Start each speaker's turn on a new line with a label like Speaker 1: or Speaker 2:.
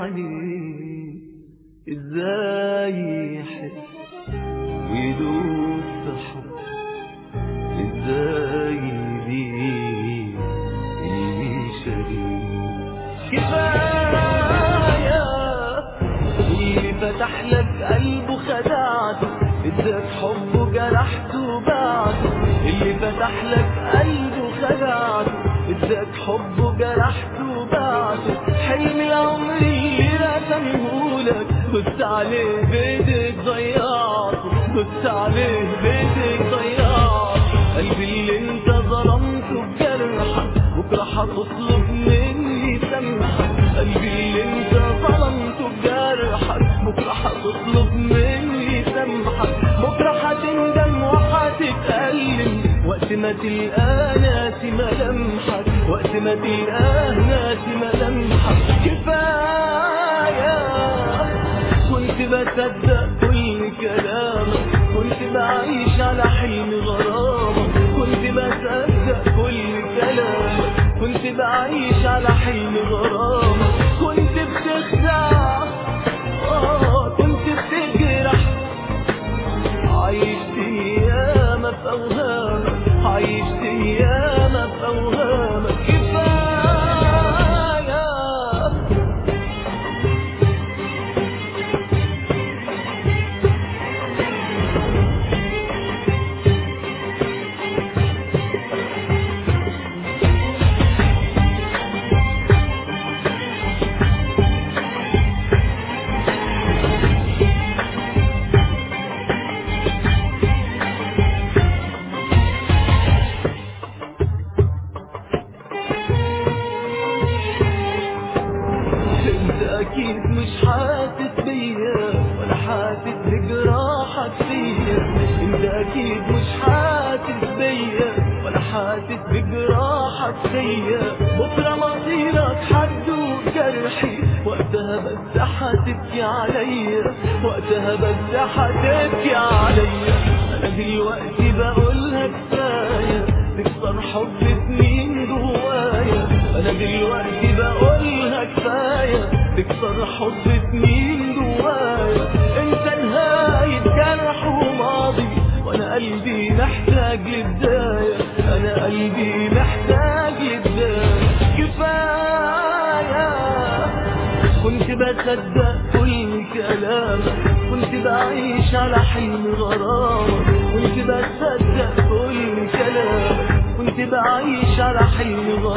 Speaker 1: عليه ازاي يحس ويدوب في حب ازاي ليه يشري كفاية اللي فتح لك قلبه خدعته اداك حبه جرحته بعده اللي فتح لك قلبه خدعته اداك حبه جرحته بعده حلم العمر اللي رسمهولك بص عليه بايدك ضيعته بص عليه بايدك ضيعته قلبي اللي انت ظلمته بجرحك بكره هتطلب مني سمحك قلبي اللي انت ظلمته بجرحك بكره هتطلب مني سمحك بكره هتندم وهتتألم وقت ما تلقى ناس ملامحك وقت ما تلقى ناس ملامحك كفايه كنت بصدق كل كلامك كنت بعيش على حلم غرامك كنت بصدق كل كلامك كنت بعيش على حلم غرامك كنت بتخدع آه كنت بتجرح عيشت ياما في أوهامك عيشت ياما في أوهامك كفاية انت اكيد مش حاسس بيا ولا حاسس بجراحك فيا انت اكيد مش حاسس بيا ولا حاسس بجراحك فيا بكره مصيرك حدوق جرحي وقتها بس هتبكي عليا وقتها بس هتبكي عليا انا دلوقتي بقولها كفايه تكسر حب سنين جوايا انا دلوقتي بقولها كفايه تكسر حب سنين جوايا انت نهايه جرح وماضي وانا قلبي محتاج لبدايه انا قلبي محتاج لبدايه كفايه كنت بصدق كل كلامك كنت بعيش على حلم غرامك كنت بصدق كل كلامك كنت بعيش على حلم غرامك